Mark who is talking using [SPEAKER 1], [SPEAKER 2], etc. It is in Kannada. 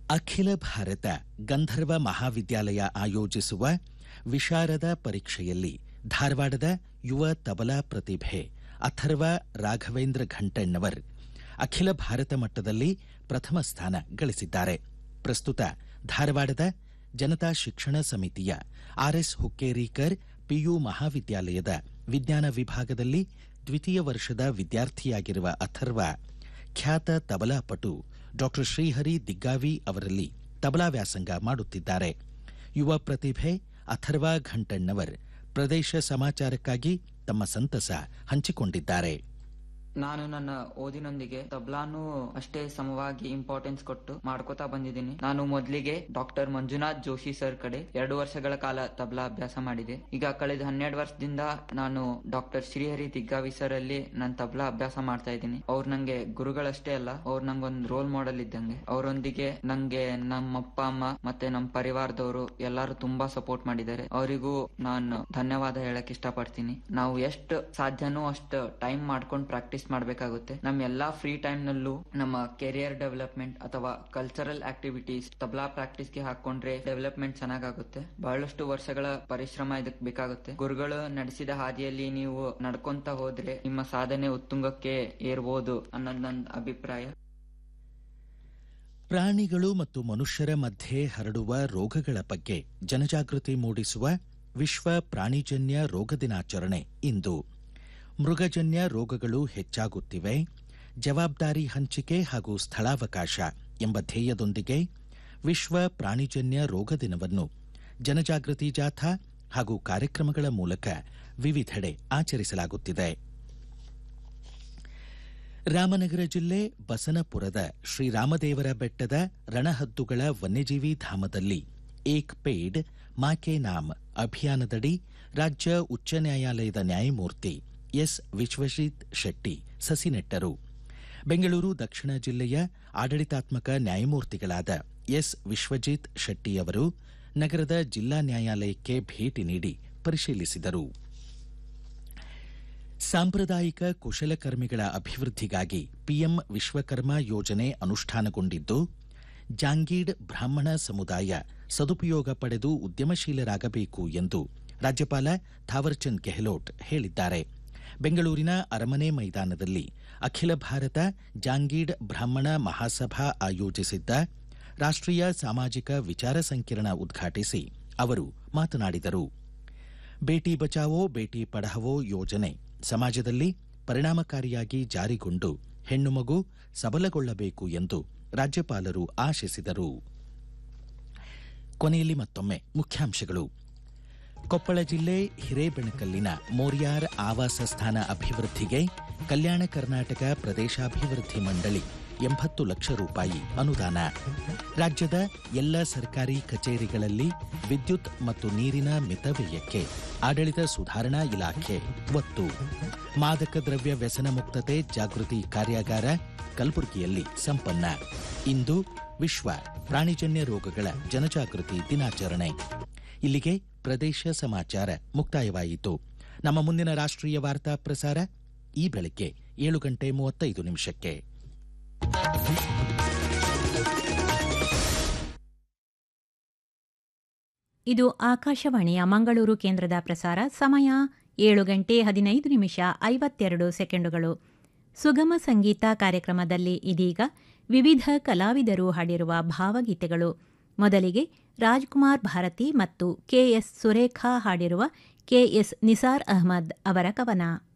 [SPEAKER 1] ಅಖಿಲ ಭಾರತ ಗಂಧರ್ವ ಮಹಾವಿದ್ಯಾಲಯ ಆಯೋಜಿಸುವ ವಿಶಾರದ ಪರೀಕ್ಷೆಯಲ್ಲಿ ಧಾರವಾಡದ ಯುವ ತಬಲಾ ಪ್ರತಿಭೆ ಅಥರ್ವ ರಾಘವೇಂದ್ರ ಘಂಟಣ್ಣವರ್ ಅಖಿಲ ಭಾರತ ಮಟ್ಟದಲ್ಲಿ ಪ್ರಥಮ ಸ್ಥಾನ ಗಳಿಸಿದ್ದಾರೆ ಪ್ರಸ್ತುತ ಧಾರವಾಡದ ಜನತಾ ಶಿಕ್ಷಣ ಸಮಿತಿಯ ಆರ್ಎಸ್ ಹುಕ್ಕೇರಿಕರ್ ಪಿಯು ಮಹಾವಿದ್ಯಾಲಯದ ವಿಜ್ಞಾನ ವಿಭಾಗದಲ್ಲಿ ದ್ವಿತೀಯ ವರ್ಷದ ವಿದ್ಯಾರ್ಥಿಯಾಗಿರುವ ಅಥರ್ವ ಖ್ಯಾತ ತಬಲಾ ಪಟು ಡಾಕ್ಟರ್ ಶ್ರೀಹರಿ ದಿಗ್ಗಾವಿ ಅವರಲ್ಲಿ ತಬಲಾ ವ್ಯಾಸಂಗ ಮಾಡುತ್ತಿದ್ದಾರೆ ಯುವ ಪ್ರತಿಭೆ ಅಥರ್ವ ಘಂಟಣ್ಣವರ್ ಪ್ರದೇಶ ಸಮಾಚಾರಕ್ಕಾಗಿ ತಮ್ಮ ಸಂತಸ ಹಂಚಿಕೊಂಡಿದ್ದಾರೆ
[SPEAKER 2] ನಾನು ನನ್ನ ಓದಿನೊಂದಿಗೆ ತಬ್ಲಾನು ಅಷ್ಟೇ ಸಮವಾಗಿ ಇಂಪಾರ್ಟೆನ್ಸ್ ಕೊಟ್ಟು ಮಾಡ್ಕೋತಾ ಬಂದಿದ್ದೀನಿ ನಾನು ಮೊದಲಿಗೆ ಡಾಕ್ಟರ್ ಮಂಜುನಾಥ್ ಜೋಶಿ ಸರ್ ಕಡೆ ಎರಡು ವರ್ಷಗಳ ಕಾಲ ತಬ್ಲಾ ಅಭ್ಯಾಸ ಮಾಡಿದೆ ಈಗ ಕಳೆದ ಹನ್ನೆರಡು ವರ್ಷದಿಂದ ನಾನು ಡಾಕ್ಟರ್ ಶ್ರೀಹರಿ ದಿಗ್ಗಾವಿ ಸರ್ ಅಲ್ಲಿ ನಾನು ತಬ್ಲಾ ಅಭ್ಯಾಸ ಮಾಡ್ತಾ ಇದ್ದೀನಿ ಅವ್ರು ನಂಗೆ ಗುರುಗಳಷ್ಟೇ ಅಲ್ಲ ಅವ್ರು ನಂಗೊಂದು ರೋಲ್ ಮಾಡೆಲ್ ಇದ್ದಂಗೆ ಅವರೊಂದಿಗೆ ನಂಗೆ ನಮ್ಮ ಅಪ್ಪ ಅಮ್ಮ ಮತ್ತೆ ನಮ್ಮ ಪರಿವಾರದವರು ಎಲ್ಲರೂ ತುಂಬಾ ಸಪೋರ್ಟ್ ಮಾಡಿದ್ದಾರೆ ಅವರಿಗೂ ನಾನು ಧನ್ಯವಾದ ಹೇಳಕ್ ಇಷ್ಟಪಡ್ತೀನಿ ನಾವು ಎಷ್ಟು ಸಾಧ್ಯನೋ ಅಷ್ಟು ಟೈಮ್ ಮಾಡ್ಕೊಂಡು ಪ್ರಾಕ್ಟೀಸ್ ಮಾಡ್ಬೇಕಾಗುತ್ತೆ ನಮ್ಮ ಎಲ್ಲಾ ಫ್ರೀ ಟೈಮ್ ನಲ್ಲೂ ನಮ್ಮ ಕೆರಿಯರ್ ಡೆವಲಪ್ಮೆಂಟ್ ಅಥವಾ ಕಲ್ಚರಲ್ ಆಕ್ಟಿವಿಟೀಸ್ ತಬ್ಲಾ ಪ್ರಾಕ್ಟೀಸ್ ಗೆ ಹಾಕೊಂಡ್ರೆ ಡೆವಲಪ್ಮೆಂಟ್ ಚೆನ್ನಾಗಾಗುತ್ತೆ ಬಹಳಷ್ಟು ವರ್ಷಗಳ ಪರಿಶ್ರಮ ಇದಕ್ ಬೇಕಾಗುತ್ತೆ ಗುರುಗಳು ನಡೆಸಿದ ಹಾದಿಯಲ್ಲಿ ನೀವು ನಡ್ಕೊಂತ ಹೋದ್ರೆ ನಿಮ್ಮ ಸಾಧನೆ ಉತ್ತುಂಗಕ್ಕೆ ಏರ್ಬೋದು ಅನ್ನೋದ್ ನನ್ನ ಅಭಿಪ್ರಾಯ
[SPEAKER 1] ಪ್ರಾಣಿಗಳು ಮತ್ತು ಮನುಷ್ಯರ ಮಧ್ಯೆ ಹರಡುವ ರೋಗಗಳ ಬಗ್ಗೆ ಜನಜಾಗೃತಿ ಮೂಡಿಸುವ ವಿಶ್ವ ಪ್ರಾಣಿಜನ್ಯ ರೋಗ ದಿನಾಚರಣೆ ಇಂದು ಮೃಗಜನ್ಯ ರೋಗಗಳು ಹೆಚ್ಚಾಗುತ್ತಿವೆ ಜವಾಬ್ದಾರಿ ಹಂಚಿಕೆ ಹಾಗೂ ಸ್ಥಳಾವಕಾಶ ಎಂಬ ಧ್ಯೇಯದೊಂದಿಗೆ ವಿಶ್ವ ಪ್ರಾಣಿಜನ್ಯ ರೋಗ ದಿನವನ್ನು ಜನಜಾಗೃತಿ ಜಾಥಾ ಹಾಗೂ ಕಾರ್ಯಕ್ರಮಗಳ ಮೂಲಕ ವಿವಿಧೆಡೆ ಆಚರಿಸಲಾಗುತ್ತಿದೆ ರಾಮನಗರ ಜಿಲ್ಲೆ ಬಸನಪುರದ ಶ್ರೀರಾಮದೇವರ ಬೆಟ್ಟದ ರಣಹದ್ದುಗಳ ವನ್ಯಜೀವಿ ಧಾಮದಲ್ಲಿ ಏಕ್ ಪೇಡ್ ಮಾಕೆ ನಾಮ್ ಅಭಿಯಾನದಡಿ ರಾಜ್ಯ ಉಚ್ಚ ನ್ಯಾಯಾಲಯದ ನ್ಯಾಯಮೂರ್ತಿ ಎಸ್ ವಿಶ್ವಜಿತ್ ಶೆಟ್ಟಿ ಸಸಿ ನೆಟ್ಟರು ಬೆಂಗಳೂರು ದಕ್ಷಿಣ ಜಿಲ್ಲೆಯ ಆಡಳಿತಾತ್ಮಕ ನ್ಯಾಯಮೂರ್ತಿಗಳಾದ ಎಸ್ ವಿಶ್ವಜಿತ್ ಶೆಟ್ಟಿಯವರು ನಗರದ ಜಿಲ್ಲಾ ನ್ಯಾಯಾಲಯಕ್ಕೆ ಭೇಟಿ ನೀಡಿ ಪರಿಶೀಲಿಸಿದರು ಸಾಂಪ್ರದಾಯಿಕ ಕುಶಲಕರ್ಮಿಗಳ ಅಭಿವೃದ್ಧಿಗಾಗಿ ಪಿಎಂ ವಿಶ್ವಕರ್ಮ ಯೋಜನೆ ಅನುಷ್ಠಾನಗೊಂಡಿದ್ದು ಜಾಂಗೀಡ್ ಬ್ರಾಹ್ಮಣ ಸಮುದಾಯ ಸದುಪಯೋಗ ಪಡೆದು ಉದ್ಯಮಶೀಲರಾಗಬೇಕು ಎಂದು ರಾಜ್ಯಪಾಲ ಥಾವರ್ಚಂದ್ ಗೆಹ್ಲೋಟ್ ಹೇಳಿದ್ದಾರೆ ಬೆಂಗಳೂರಿನ ಅರಮನೆ ಮೈದಾನದಲ್ಲಿ ಅಖಿಲ ಭಾರತ ಜಾಂಗೀಡ್ ಬ್ರಾಹ್ಮಣ ಮಹಾಸಭಾ ಆಯೋಜಿಸಿದ್ದ ರಾಷ್ಟ್ರೀಯ ಸಾಮಾಜಿಕ ವಿಚಾರ ಸಂಕಿರಣ ಉದ್ಘಾಟಿಸಿ ಅವರು ಮಾತನಾಡಿದರು ಬೇಟಿ ಬಚಾವೋ ಬೇಟಿ ಪಢಾವೋ ಯೋಜನೆ ಸಮಾಜದಲ್ಲಿ ಪರಿಣಾಮಕಾರಿಯಾಗಿ ಜಾರಿಗೊಂಡು ಹೆಣ್ಣು ಮಗು ಸಬಲಗೊಳ್ಳಬೇಕು ಎಂದು ರಾಜ್ಯಪಾಲರು ಆಶಿಸಿದರು ಕೊನೆಯಲ್ಲಿ ಮತ್ತೊಮ್ಮೆ ಮುಖ್ಯಾಂಶಗಳು ಕೊಪ್ಪಳ ಜಿಲ್ಲೆ ಹಿರೇಬೆಣಕಲ್ಲಿನ ಮೋರ್ಯಾರ್ ಆವಾಸ ಸ್ಥಾನ ಅಭಿವೃದ್ಧಿಗೆ ಕಲ್ಯಾಣ ಕರ್ನಾಟಕ ಪ್ರದೇಶಾಭಿವೃದ್ಧಿ ಮಂಡಳಿ ಎಂಬತ್ತು ಲಕ್ಷ ರೂಪಾಯಿ ಅನುದಾನ ರಾಜ್ಯದ ಎಲ್ಲ ಸರ್ಕಾರಿ ಕಚೇರಿಗಳಲ್ಲಿ ವಿದ್ಯುತ್ ಮತ್ತು ನೀರಿನ ಮಿತವ್ಯಯಕ್ಕೆ ಆಡಳಿತ ಸುಧಾರಣಾ ಇಲಾಖೆ ಒತ್ತು ಮಾದಕ ದ್ರವ್ಯ ವ್ಯಸನ ಮುಕ್ತತೆ ಜಾಗೃತಿ ಕಾರ್ಯಾಗಾರ ಕಲಬುರಗಿಯಲ್ಲಿ ಸಂಪನ್ನ ಇಂದು ವಿಶ್ವ ಪ್ರಾಣಿಜನ್ಯ ರೋಗಗಳ ಜನಜಾಗೃತಿ ದಿನಾಚರಣೆ ಇಲ್ಲಿಗೆ ಪ್ರದೇಶ ಸಮಾಚಾರ ಮುಕ್ತಾಯವಾಯಿತು ನಮ್ಮ ಮುಂದಿನ ರಾಷ್ಟ್ರೀಯ ವಾರ್ತಾ ಪ್ರಸಾರ ಈ ಬೆಳಗ್ಗೆ ಏಳು ಗಂಟೆ ಮೂವತ್ತೈದು ನಿಮಿಷಕ್ಕೆ
[SPEAKER 3] ಇದು ಆಕಾಶವಾಣಿಯ ಮಂಗಳೂರು ಕೇಂದ್ರದ ಪ್ರಸಾರ ಸಮಯ ಏಳು ಗಂಟೆ ಹದಿನೈದು ನಿಮಿಷ ಐವತ್ತೆರಡು ಸೆಕೆಂಡುಗಳು ಸುಗಮ ಸಂಗೀತ ಕಾರ್ಯಕ್ರಮದಲ್ಲಿ ಇದೀಗ ವಿವಿಧ ಕಲಾವಿದರು ಹಾಡಿರುವ ಭಾವಗೀತೆಗಳು ಮೊದಲಿಗೆ ರಾಜ್ಕುಮಾರ್ ಭಾರತಿ ಮತ್ತು ಕೆಎಸ್ ಸುರೇಖಾ ಹಾಡಿರುವ ಕೆಎಸ್ ನಿಸಾರ್ ಅಹ್ಮದ್ ಅವರ ಕವನ